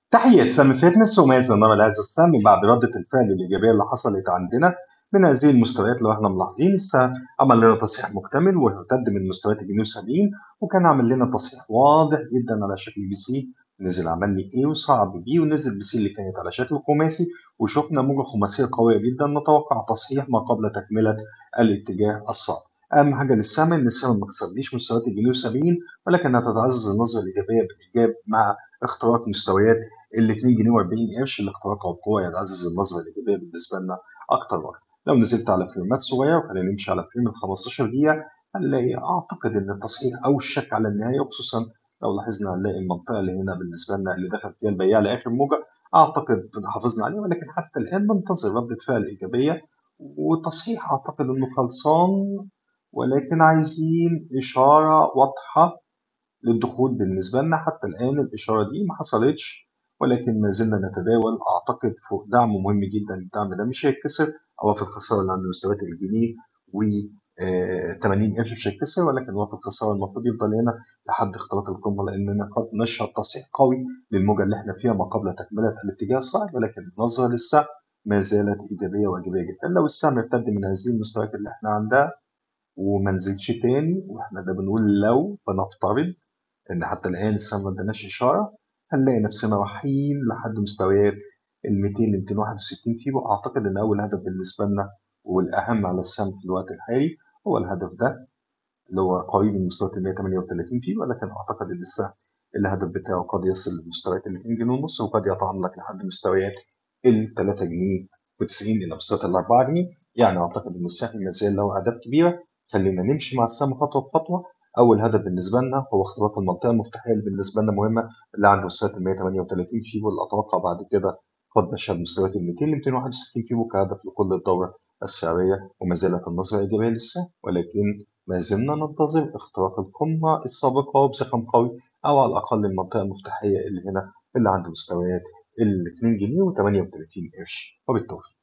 تحية سامي فيتنس وماذا نرى لهذا السهم بعد ردة الفعل الإيجابية اللي حصلت عندنا من هذه المستويات لو احنا ملاحظين السهم عمل لنا تصحيح مكتمل وارتد من مستويات الجنيه وسبعين وكان عامل لنا تصحيح واضح جدا على شكل بي سي نزل عمل لي ايه وصعد بي ونزل بي سي اللي كانت على شكل خماسي وشفنا موجة خماسية قوية جدا نتوقع تصحيح ما قبل تكملة الاتجاه الصاعد. أهم حاجة للسهم إن السهم ما كسرليش مستويات الجنيه وسبعين ولكن تتعزز النظرة الإيجابية بالإيجاب مع اختراق مستويات ال 2 جنيه و40 قرش اللي اختراقها بقوة يعزز النظرة الإيجابية بالنسبة لنا أكتر وأكتر. لو نزلت على فريمات صغيرة وخلينا نمشي على فريم ال 15 دقيقة هنلاقي أعتقد إن التصحيح أو الشك على النهاية وخصوصا لو لاحظنا هنلاقي المنطقة اللي هنا بالنسبة لنا اللي دخل فيها البياع لآخر موجة أعتقد حافظنا عليه ولكن حتى الآن بنتظر ردة فعل إيجابية وتصحيح أعتقد إنه خلصان ولكن عايزين إشارة واضحة للدخول بالنسبة لنا حتى الآن الإشارة دي ما حصلتش ولكن ما زلنا نتداول أعتقد فوق دعم مهم جدا الدعم ده مش هيتكسر أو في الخسارة اللي عند مستويات الجنيه و 80 قرش مش هيتكسر ولكن هو في الخسارة المفروض يفضل هنا لحد اختراق القمة لأننا قد نشهد تصحيح قوي للموجة اللي احنا فيها ما قبل تكملة الاتجاه الصاعد ولكن النظرة للسهم ما زالت إيجابية وإيجابية جدا لو السهم ارتد من هذه المستويات اللي احنا عندها وما نزلش تاني واحنا ده بنقول لو بنفترض ان حتى الان السهم ما اداناش اشاره هنلاقي نفسنا رايحين لحد مستويات ال 200 ل 261 فيبو اعتقد ان اول هدف بالنسبه لنا والاهم على السهم في الوقت الحالي هو الهدف ده اللي هو قريب من مستويات ال 138 فيبو ولكن اعتقد ان السهم الهدف بتاعه قد يصل لمستويات ال 2 جنيه ونص وقد يتعلق لحد مستويات ال 3 جنيه و90 الى مستويات ال 4 جنيه يعني اعتقد ان السهم ما زال له اهداف كبيره خلينا نمشي مع السهم خطوه بخطوه اول هدف بالنسبه لنا هو اختراق المنطقه المفتاحيه اللي بالنسبه لنا مهمه اللي عند مستويات ال 138 فيبو اللي اتوقع بعد كده قد نشهد مستويات ال 200 ل 261 فيبو كهدف لكل الدوره السعريه وما زالت النظره ايجابيه للسهم ولكن ما زلنا ننتظر اختراق القمه السابقه بزخم قوي او على الاقل المنطقه المفتاحيه اللي هنا اللي عند مستويات ال 2 جنيه و38 قرش وبالتوفيق